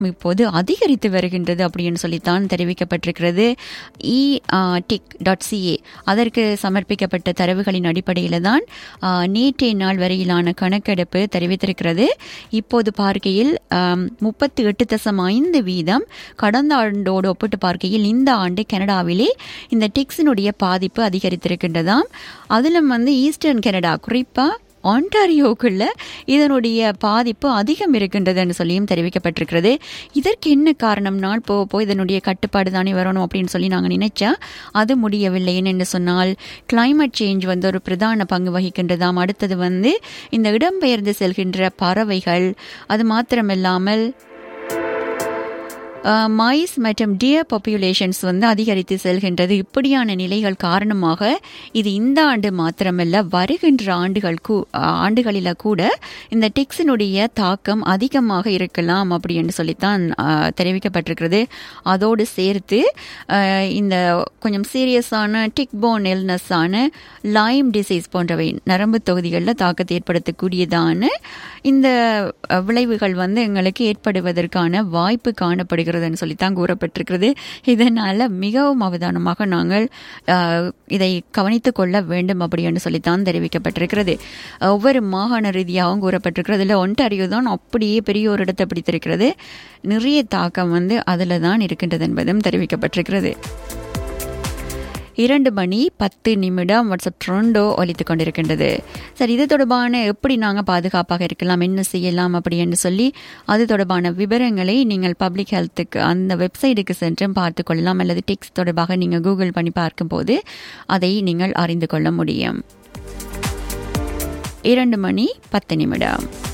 இப்போது அதிகரித்து வருகின்றது அப்படின்னு சொல்லித்தான் தெரிவிக்கப்பட்டிருக்கிறது இ டிக் டாட் சிஏ அதற்கு சமர்ப்பிக்கப்பட்ட தரவுகளின் அடிப்படையில் தான் நேற்றைய நாள் வரையிலான கணக்கெடுப்பு தெரிவித்திருக்கிறது இப்போது பார்க்கையில் முப்பத்தி எட்டு தசம் ஐந்து வீதம் கடந்த ஆண்டோடு ஒப்பிட்டு பார்க்கையில் இந்த ஆண்டு கனடாவிலே இந்த டிக்ஸினுடைய பாதிப்பு அதிகரித்திருக்கின்றதாம் அதிலும் வந்து ஈஸ்டர்ன் கனடா குறிப்பாக ஆண்டாரியோக்குள்ள இதனுடைய பாதிப்பு அதிகம் இருக்கின்றதுன்னு சொல்லியும் தெரிவிக்கப்பட்டிருக்கிறது இதற்கு என்ன காரணம்னால் போ போ இதனுடைய கட்டுப்பாடு தானே வரணும் அப்படின்னு சொல்லி நாங்கள் நினைச்சா அது முடியவில்லை என்று சொன்னால் கிளைமேட் சேஞ்ச் வந்து ஒரு பிரதான பங்கு வகிக்கின்றதாம் அடுத்தது வந்து இந்த இடம்பெயர்ந்து செல்கின்ற பறவைகள் அது மாத்திரமில்லாமல் மைஸ் மற்றும் டியர் பாப்புலேஷன்ஸ் வந்து அதிகரித்து செல்கின்றது இப்படியான நிலைகள் காரணமாக இது இந்த ஆண்டு மாத்திரமல்ல வருகின்ற ஆண்டுகள் ஆண்டுகளில் கூட இந்த டிக்ஸினுடைய தாக்கம் அதிகமாக இருக்கலாம் அப்படின்னு சொல்லித்தான் தெரிவிக்கப்பட்டிருக்கிறது அதோடு சேர்த்து இந்த கொஞ்சம் சீரியஸான டிக் போன் இல்னஸான லைம் டிசீஸ் போன்றவை நரம்பு தொகுதிகளில் தாக்கத்தை ஏற்படுத்தக்கூடியதான இந்த விளைவுகள் வந்து எங்களுக்கு ஏற்படுவதற்கான வாய்ப்பு காணப்படுகிறது இருக்கிறதுன்னு சொல்லித்தான் கூறப்பட்டிருக்கிறது இதனால் மிகவும் அவதானமாக நாங்கள் இதை கவனித்துக் கொள்ள வேண்டும் அப்படின்னு சொல்லித்தான் தெரிவிக்கப்பட்டிருக்கிறது ஒவ்வொரு மாகாண ரீதியாகவும் கூறப்பட்டிருக்கிறது இல்லை ஒன்டாரியோ தான் அப்படியே பெரிய ஒரு இடத்தை பிடித்திருக்கிறது நிறைய தாக்கம் வந்து அதில் தான் இருக்கின்றது என்பதும் தெரிவிக்கப்பட்டிருக்கிறது இரண்டு மணி பத்து நிமிடம் வாட்ஸ்அப் ட்ரெண்டோ ஒலித்து கொண்டிருக்கின்றது சரி இது தொடர்பான எப்படி நாங்கள் பாதுகாப்பாக இருக்கலாம் என்ன செய்யலாம் அப்படின்னு சொல்லி அது தொடர்பான விவரங்களை நீங்கள் பப்ளிக் ஹெல்த்துக்கு அந்த வெப்சைட்டுக்கு சென்றும் பார்த்து கொள்ளலாம் அல்லது டெக்ஸ்ட் தொடர்பாக நீங்கள் கூகுள் பண்ணி பார்க்கும்போது அதை நீங்கள் அறிந்து கொள்ள முடியும் இரண்டு மணி பத்து நிமிடம்